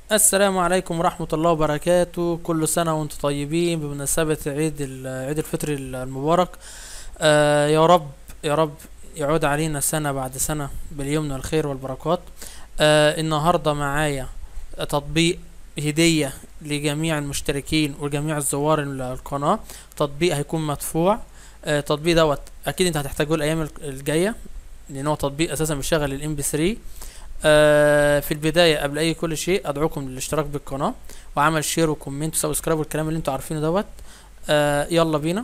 السلام عليكم ورحمة الله وبركاته كل سنة وانتم طيبين بمناسبة عيد ال- عيد الفطر المبارك آه يا رب يا رب يعود علينا سنة بعد سنة باليمن والخير والبركات آه النهاردة معايا تطبيق هدية لجميع المشتركين وجميع الزوار ال- القناة تطبيق هيكون مدفوع آه التطبيق دوت اكيد انت هتحتاجوه الايام ال- الجاية لان هو تطبيق اساسا بيشغل الام بي 3 آه في البداية قبل أي كل شيء أدعوكم للاشتراك بالقناة وعمل شير وكومنت وسبسكرايب والكلام اللي انتوا عارفينه دوت آه يلا بينا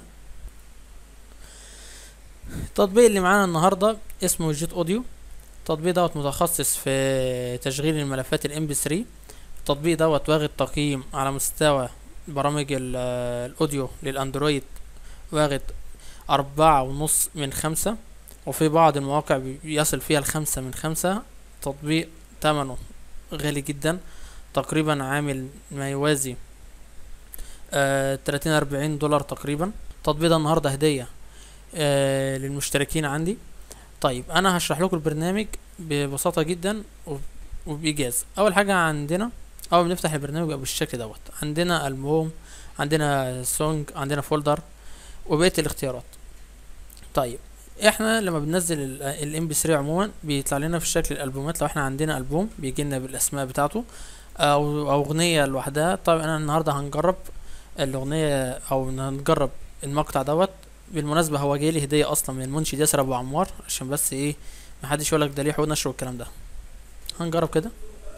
التطبيق اللي معانا النهاردة اسمه جيت اوديو التطبيق دوت متخصص في تشغيل الملفات الام بي 3 التطبيق دوت واخد تقييم على مستوى برامج ال- آه، الاوديو للاندرويد واخد أربعة ونص من خمسة وفي بعض المواقع بيصل فيها الخمسة من خمسة تطبيق ثمنه غالي جدا تقريبا عامل ما يوازي آه 30 40 دولار تقريبا التطبيق ده النهارده هديه آه للمشتركين عندي طيب انا هشرح لكم البرنامج ببساطه جدا وب- وبايجاز اول حاجه عندنا اول ما نفتح البرنامج بيبقى بالشكل دوت عندنا البوم عندنا سونج عندنا فولدر وبقيه الاختيارات طيب احنا لما بننزل الام بي 3 عموما بيطلع لنا في شكل الالبومات لو احنا عندنا البوم بيجي لنا بالاسماء بتاعته او او اغنيه لوحدها طيب انا النهارده هنجرب الاغنيه او هنجرب المقطع دوت بالمناسبه هو جاي لي هديه اصلا من المنشد ياسر ابو عمار عشان بس ايه محدش يقول لك ده ليه حقوق نشر والكلام ده هنجرب كده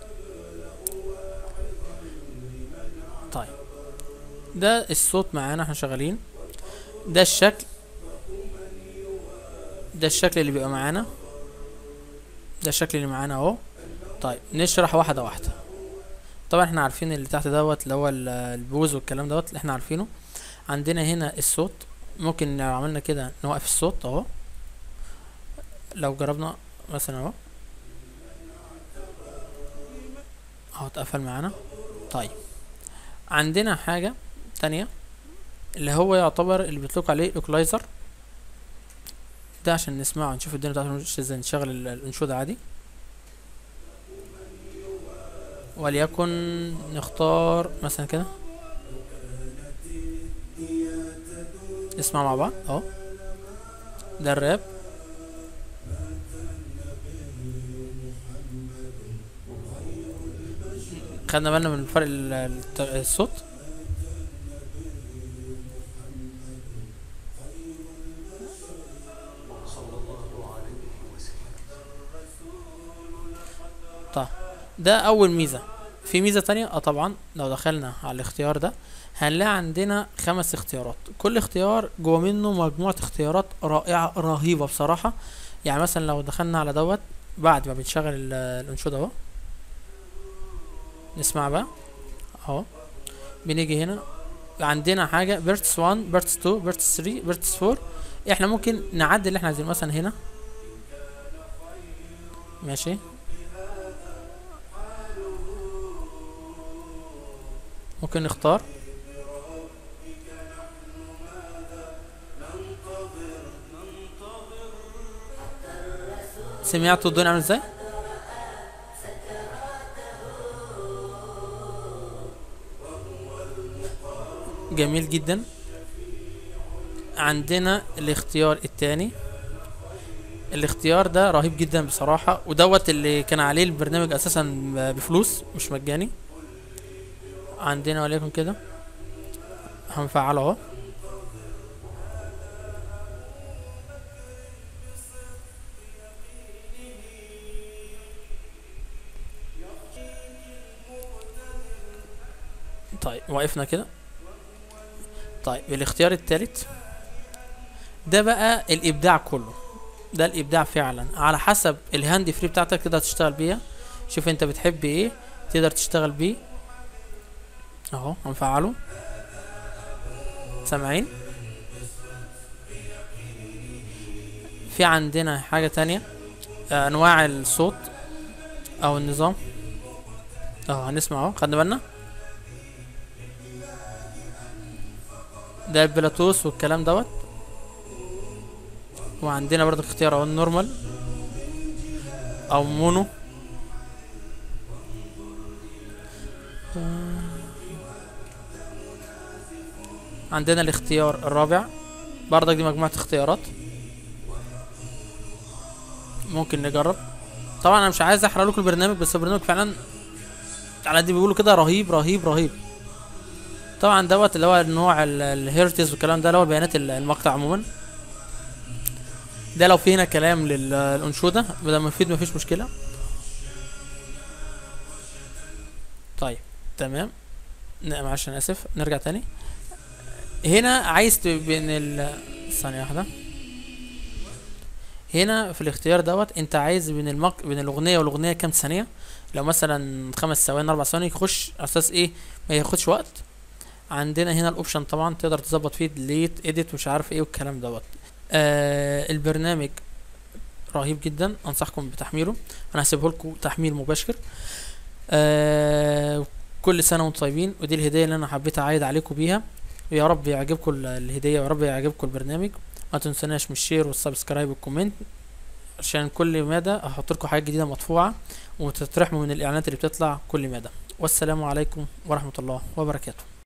طيب ده الصوت معانا احنا شغالين ده الشكل ده الشكل اللي بيبقى معانا ده الشكل اللي معانا اهو طيب نشرح واحده واحده طبعا احنا عارفين اللي تحت دوت اللي هو ال- البوز والكلام دوت اللي احنا عارفينه عندنا هنا الصوت ممكن لو عملنا كده نوقف الصوت اهو لو جربنا مثلا اهو اهو اتقفل معانا طيب عندنا حاجة تانية اللي هو يعتبر اللي بيطلق عليه الايكولايزر ده عشان نسمعه نشوف الدنيا بتاعته مش ازاي نشغل ال- الانشودة عادي وليكن نختار مثلا كده نسمع مع بعض اهو ده الراب خدنا بالنا من فرق ال- الت- الصوت طيب ده اول ميزة في ميزة تانية اه طبعا لو دخلنا على الاختيار ده هنلاقي عندنا خمس اختيارات كل اختيار جوه منه مجموعة اختيارات رائعة رهيبة بصراحة يعني مثلا لو دخلنا على دوت بعد ما بنشغل ال- الانشودة اهو نسمع بقى اهو بنيجي هنا عندنا حاجة بيرتس 1 بيرتس 2 بيرتس 3 بيرتس 4 احنا ممكن نعدل اللي احنا عايزينه مثلا هنا ماشي ممكن نختار سمعتوا الدنيا عامل ازاي جميل جدا عندنا الاختيار التاني الاختيار ده رهيب جدا بصراحة ودوت اللي كان عليه البرنامج اساسا بفلوس مش مجاني عندنا وليكن كده هنفعله اهو طيب وقفنا كده طيب الاختيار التالت ده بقى الابداع كله ده الابداع فعلا على حسب الهاند فري بتاعتك تقدر تشتغل بيها شوف انت بتحب ايه تقدر تشتغل بيه اهو هنفعله سامعين في عندنا حاجة تانية آه، انواع الصوت او النظام اهو هنسمع اهو خدنا بالنا ده البلوتوث والكلام دوت وعندنا برضه اختيار اهو النورمال او مونو عندنا الاختيار الرابع برضك دي مجموعة اختيارات ممكن نجرب طبعا انا مش عايز احرق لكم البرنامج بس البرنامج فعلا على دي بيقولوا كده رهيب رهيب رهيب طبعا دوت اللي هو النوع ال- الهيرتز والكلام ده اللي هو بيانات ال- المقطع عموما ده لو في هنا كلام للانشوده بدل ما يفيد مفيش مشكله طيب تمام لا معلش انا اسف نرجع تاني هنا عايز ت- بين ال ثانيه واحده هنا في الاختيار دوت انت عايز بين المق... بين الاغنيه والاغنيه كام ثانيه لو مثلا خمس ثواني اربع ثواني يخش على اساس ايه ما ياخدش وقت عندنا هنا الاوبشن طبعا تقدر تظبط فيه ديليت اديت مش عارف ايه والكلام دوت آه البرنامج رهيب جدا انصحكم بتحميله انا هسيبه لكم تحميل مباشر آه كل سنه وانتم طيبين ودي الهديه اللي انا حبيت اعيد عليكم بيها ويا رب يعجبكم ال- الهديه ويا رب يعجبكم البرنامج ما تنسوناش من الشير والسبسكرايب والكومنت عشان كل مادة احط لكم حاجات جديده مدفوعه وتترحموا من الاعلانات اللي بتطلع كل مادة والسلام عليكم ورحمه الله وبركاته